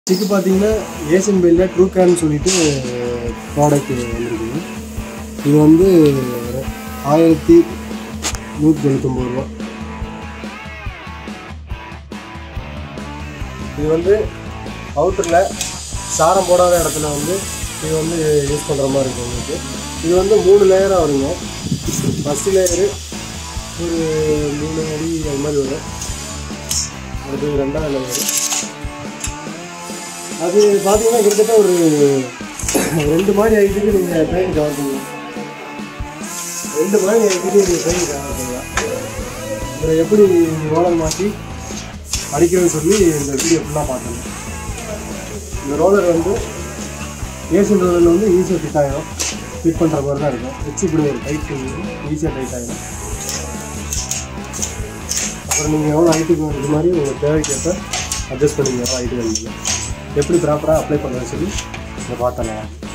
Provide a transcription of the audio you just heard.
இதுக்கு பார்த்தீங்கன்னா Asian பெயிலில் true கேன்னு சொல்லிட்டு ப்ராடக்ட் வந்துருக்குது இது வந்து ஆயிரத்தி நூற்றி தொண்ணூத்தொம்பது ரூபா இது வந்து அவுட்டரில் சாரம் போடாத இடத்துல வந்து இது வந்து யூஸ் பண்ணுற மாதிரி இருக்கும் உங்களுக்கு இது வந்து மூணு லேயராக வருங்க ஃபஸ்ட்டு லேயரு ஒரு மூணு அடி அது மாதிரி வரும் அடுத்து ரெண்டாவது லேயரு அது பார்த்தீங்கன்னா கிட்டத்தட்ட ஒரு ரெண்டு மாடி ஐட்டுக்கு நீங்கள் ட்ரெயின் கவர் பண்ணலாம் ரெண்டு மாடி ஐட்டுக்கு நீங்கள் ட்ரெயின் கவர் பண்ணலாம் இதில் எப்படி ரோலர் மாற்றி அடிக்கிறதுன்னு சொல்லி இந்த வீடியோ ஃபுல்லாக பார்த்தோம் இந்த ரோலர் வந்து ஏசியன் ரோலரில் வந்து ஈஸியாக ஃபிட் ஆகிடும் ஃபிட் பண்ணுற மாதிரி தான் இருக்கும் வச்சு இப்படி ஒரு டைட் ஈஸியாக டைட் ஆகிடும் அப்புறம் நீங்கள் எவ்வளோ ஹைட்டுக்கு இது மாதிரி உங்கள் தேவைக்கேற்ப அட்ஜஸ்ட் பண்ணிங்க எவ்வளோ ஹைட்டு வேணுங்க எப்படி ப்ராப்பராக அப்ளை பண்ணுறதுன்னு சொல்லி இதை பார்த்தலாம்